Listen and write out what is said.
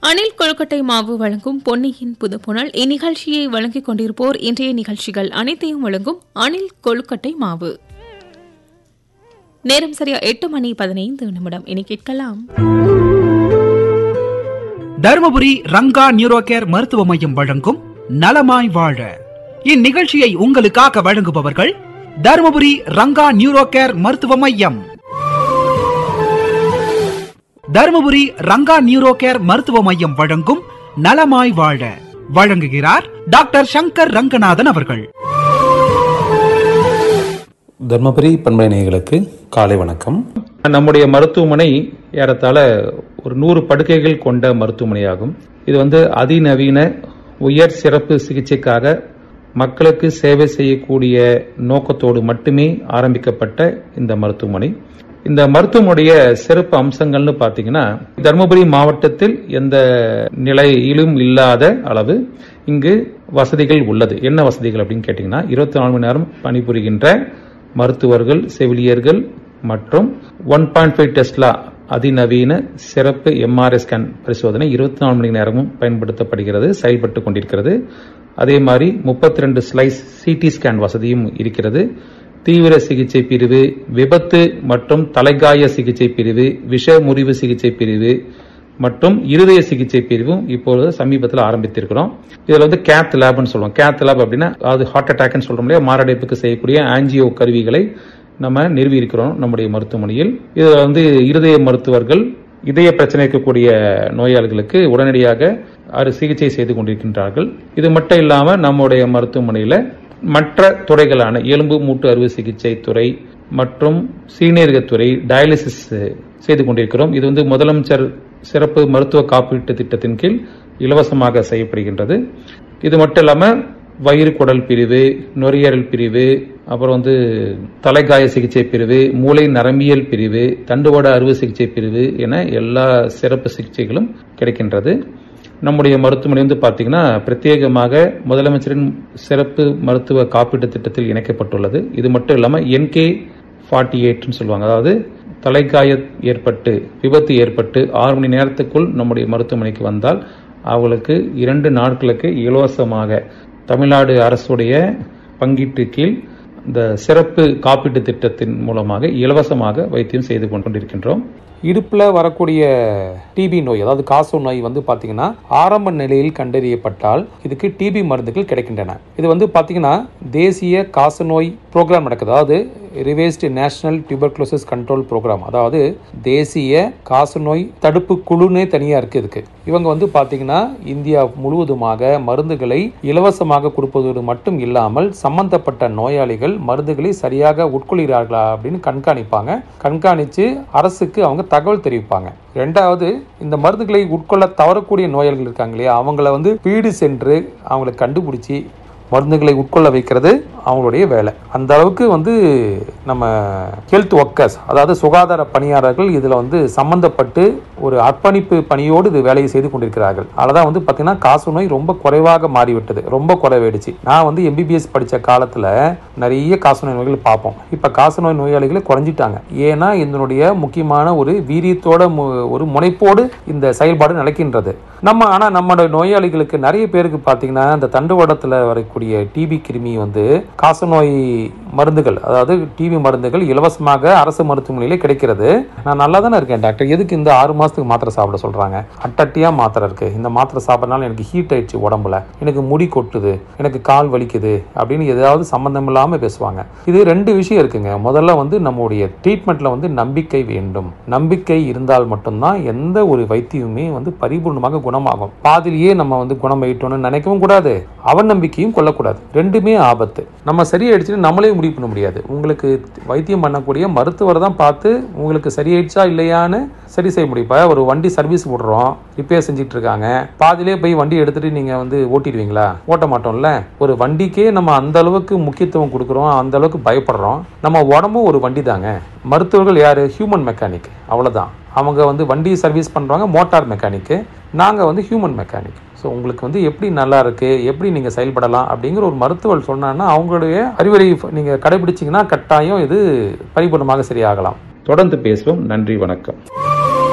அணில் கொழுக்கட்டை மாவு வழங்கும் பொன்னியின் புதுப்புணல் இந்நிகழ்ச்சியை வழங்கிக் கொண்டிருப்போர் இன்றைய நிகழ்ச்சிகள் அனைத்தையும் வழங்கும் அணில் கொழுக்கட்டை மாவு நேரம் சரியா எட்டு மணி பதினைந்து நிமிடம் இனி கேட்கலாம் தருமபுரி ரங்கா நியூரோ கேர் மருத்துவ மையம் வழங்கும் நலமாய் வாழ இந்நிகழ்ச்சியை உங்களுக்காக வழங்குபவர்கள் தருமபுரி ரங்கா நியூரோ கேர் மருத்துவ மையம் தருமபுரி ரங்கா நியூரோ கேர் மருத்துவ மையம் வழங்கும் நலமாய் வாழ வழங்குகிறார் டாக்டர் சங்கர் ரங்கநாதன் அவர்கள் தர்மபுரி பண்பலை நேயர்களுக்கு காலை வணக்கம் நம்முடைய மருத்துவமனை ஏறத்தாழ ஒரு நூறு படுக்கைகள் கொண்ட மருத்துவமனையாகும் இது வந்து அதிநவீன உயர் சிறப்பு சிகிச்சைக்காக மக்களுக்கு சேவை செய்யக்கூடிய நோக்கத்தோடு மட்டுமே ஆரம்பிக்கப்பட்ட இந்த மருத்துவமனை இந்த மருத்துவமனைய சிறப்பு அம்சங்கள்னு பார்த்தீங்கன்னா தருமபுரி மாவட்டத்தில் எந்த நிலையிலும் இல்லாத அளவு இங்கு வசதிகள் உள்ளது என்ன வசதிகள் அப்படின்னு கேட்டீங்கன்னா இருபத்தி நாலு மணி நேரம் பணிபுரிகின்ற மருத்துவர்கள் செவிலியர்கள் மற்றும் ஒன் பாயிண்ட் ஃபைவ் டெஸ்லா அதிநவீன சிறப்பு எம்ஆர்ஐ ஸ்கேன் பரிசோதனை இருபத்தி நாலு மணி நேரமும் பயன்படுத்தப்படுகிறது செயல்பட்டு கொண்டிருக்கிறது அதே மாதிரி முப்பத்தி ரெண்டு ஸ்லைஸ் சிடி ஸ்கேன் வசதியும் இருக்கிறது தீவிர சிகிச்சை பிரிவு விபத்து மற்றும் தலைகாய சிகிச்சை பிரிவு விஷ முறிவு சிகிச்சை பிரிவு மற்றும் இருதய சிகிச்சை பிரிவும் இப்பொழுது சமீபத்தில் ஆரம்பித்திருக்கிறோம் இதுல வந்து கேத் லேப்னு சொல்லுவோம் கேத் லேப் அப்படின்னா அது ஹார்ட் அட்டாக்னு சொல்றோம் இல்லையா மாரடைப்புக்கு செய்யக்கூடிய ஆன்ஜியோ கருவிகளை நம்ம நிறுவி இருக்கிறோம் நம்முடைய மருத்துவமனையில் இதுல வந்து இருதய மருத்துவர்கள் இதய பிரச்சனை இருக்கக்கூடிய நோயாளிகளுக்கு உடனடியாக அறு சிகிச்சை செய்து கொண்டிருக்கின்றார்கள் இது மட்டும் இல்லாம நம்முடைய மருத்துவமனையில மற்ற துறைகளான எலும்பு மூட்டு அறுவை சிகிச்சை துறை மற்றும் சீனியர்கத்துறை டயாலிசிஸ் செய்து கொண்டிருக்கிறோம் இது வந்து முதலமைச்சர் சிறப்பு மருத்துவ காப்பீட்டு திட்டத்தின் கீழ் இலவசமாக செய்யப்படுகின்றது இது மட்டும் இல்லாம வயிறு குடல் பிரிவு நுரையீரல் பிரிவு அப்புறம் வந்து தலைகாய சிகிச்சை பிரிவு மூளை நரம்பியல் பிரிவு தண்டுவட அறுவை சிகிச்சை பிரிவு என எல்லா சிறப்பு சிகிச்சைகளும் கிடைக்கின்றது நம்முடைய மருத்துவமனை வந்து பார்த்தீங்கன்னா பிரத்யேகமாக முதலமைச்சரின் சிறப்பு மருத்துவ காப்பீட்டு திட்டத்தில் இணைக்கப்பட்டுள்ளது இது மட்டும் இல்லாமல் என்கே ஃபார்ட்டி எயிட்னு சொல்லுவாங்க அதாவது தலைக்காய ஏற்பட்டு விபத்து ஏற்பட்டு ஆறு மணி நேரத்துக்குள் நம்முடைய மருத்துவமனைக்கு வந்தால் அவங்களுக்கு இரண்டு நாட்களுக்கு இலவசமாக தமிழ்நாடு அரசுடைய பங்கீட்டு கீழ் இந்த சிறப்பு காப்பீட்டு திட்டத்தின் மூலமாக இலவசமாக வைத்தியம் செய்து கொண்டிருக்கின்றோம் இடுப்பில் வரக்கூடிய டிபி நோய் அதாவது காச நோய் வந்து பார்த்தீங்கன்னா ஆரம்ப நிலையில் கண்டறியப்பட்டால் இதுக்கு டிபி மருந்துகள் கிடைக்கின்றன இது வந்து பார்த்தீங்கன்னா தேசிய காச நோய் ப்ரோக்ராம் நடக்குது அதாவது revised national tuberculosis control program அதாவது தேசிய காசநோய் தடுப்பு குழுனே தனியாக இருக்குது இதுக்கு இவங்க வந்து பார்த்தீங்கன்னா இந்தியா முழுவதுமாக மருந்துகளை இலவசமாக கொடுப்பதோடு மட்டும் இல்லாமல் சம்பந்தப்பட்ட நோயாளிகள் மருந்துகளை சரியாக உட்கொள்கிறார்களா அப்படின்னு கண்காணிப்பாங்க கண்காணித்து அரசுக்கு அவங்க தகவல் தெரிவிப்பாங்க ரெண்டாவது இந்த மருந்துகளை உட்கொள்ள தவறக்கூடிய நோயாளிகள் இருக்காங்க இல்லையா அவங்கள வந்து வீடு சென்று அவங்களை கண்டுபிடிச்சி மருந்துகளை உட்கொள்ள வைக்கிறது அவங்களுடைய வேலை அந்த அளவுக்கு வந்து நம்ம ஹெல்த் ஒர்க்கர்ஸ் அதாவது சுகாதார பணியாளர்கள் இதில் வந்து சம்பந்தப்பட்டு ஒரு அர்ப்பணிப்பு பணியோடு இது வேலையை செய்து கொண்டிருக்கிறார்கள் அததான் வந்து பார்த்தீங்கன்னா காசு நோய் ரொம்ப குறைவாக மாறிவிட்டது ரொம்ப குறைவாயிடுச்சு நான் வந்து எம்பிபிஎஸ் படித்த காலத்தில் நிறைய காசு நோய் நோய்கள் பார்ப்போம் இப்போ காசு நோய் நோயாளிகளை குறைஞ்சிட்டாங்க ஏன்னா இதனுடைய முக்கியமான ஒரு வீரியத்தோட ஒரு முனைப்போடு இந்த செயல்பாடு நடக்கின்றது நம்ம ஆனால் நம்மளோட நோயாளிகளுக்கு நிறைய பேருக்கு பார்த்தீங்கன்னா இந்த தண்டுவடத்தில் வரக்கூடிய டிபி கிருமி வந்து காசநோய் மருந்துகள் அதாவது டிபி மருந்துகள் இலவசமாக அரசு மருத்துவமனையிலே கிடைக்கிறது நான் நல்லா தானே இருக்கேன் டாக்டர் எதுக்கு இந்த ஆறு மாசத்துக்கு மாத்திரை சாப்பிட சொல்றாங்க அட்டட்டியா மாத்திரை இருக்கு இந்த மாத்திரை சாப்பிட்றதுனால எனக்கு ஹீட் ஆயிடுச்சு உடம்புல எனக்கு முடி கொட்டுது எனக்கு கால் வலிக்குது அப்படின்னு ஏதாவது சம்பந்தம் இல்லாம பேசுவாங்க இது ரெண்டு விஷயம் இருக்குங்க முதல்ல வந்து நம்முடைய ட்ரீட்மெண்ட்ல வந்து நம்பிக்கை வேண்டும் நம்பிக்கை இருந்தால் மட்டும்தான் எந்த ஒரு வைத்தியமுமே வந்து பரிபூர்ணமாக குணமாகும் பாதிலேயே நம்ம வந்து குணமாயிட்டோம்னு நினைக்கவும் கூடாது அவநம்பிக்கையும் கொள்ளக்கூடாது ரெண்டுமே ஆபத்து நம்ம சரியாயிடுச்சுன்னு நம்மளே முடிவு பண்ண முடியாது உங்களுக்கு வைத்தியம் பண்ணக்கூடிய மருத்துவர் தான் பார்த்து உங்களுக்கு சரியாயிடுச்சா இல்லையான்னு சரி செய்ய முடியும் இப்போ ஒரு வண்டி சர்வீஸ் விடுறோம் ரிப்பேர் செஞ்சுட்டு இருக்காங்க பாதிலே போய் வண்டி எடுத்துட்டு நீங்க வந்து ஓட்டிடுவீங்களா ஓட்ட மாட்டோம்ல ஒரு வண்டிக்கே நம்ம அந்த அளவுக்கு முக்கியத்துவம் கொடுக்குறோம் அந்த அளவுக்கு பயப்படுறோம் நம்ம உடம்பும் ஒரு வண்டி தாங்க மருத்துவர்கள் யாரு ஹியூமன் மெக்கானிக் அவ்வளவுதான் அவங்க வந்து வண்டி சர்வீஸ் பண்றாங்க மோட்டார் மெக்கானிக்கு நாங்க வந்து ஹியூமன் மெக்கானிக் ஸோ உங்களுக்கு வந்து எப்படி நல்லா இருக்கு எப்படி நீங்க செயல்படலாம் அப்படிங்கிற ஒரு மருத்துவர் சொன்னாங்கன்னா அவங்களுடைய அறிவுரை நீங்க கடைபிடிச்சீங்கன்னா கட்டாயம் இது பரிபூர்ணமாக சரியாகலாம் தொடர்ந்து பேசுவோம் நன்றி வணக்கம்